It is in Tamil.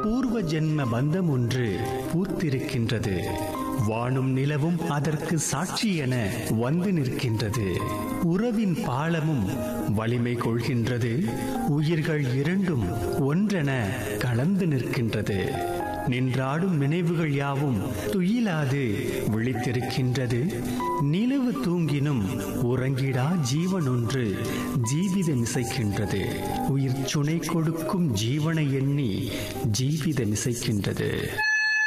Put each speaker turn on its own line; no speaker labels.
பூர்வ ஜென்ம பந்தம் ஒன்று பூத்திருக்கின்றது வானும் நிலவும் அதற்கு சாட்சி என வந்து நிற்கின்றது உறவின் பாலமும் வலிமை கொள்கின்றது உயிர்கள் இரண்டும் ஒன்றென கலந்து நிற்கின்றது நின்றாடும் நினைவுகள் யாவும் துயிலாது விழித்திருக்கின்றது நிலவு தூங்கினும் உறங்கிடா ஜீவன் ஒன்று ஜீவிதமிசைக்கின்றது உயிர் சுனை கொடுக்கும் ஜீவனை எண்ணி ஜீவிதமிசைக்கின்றது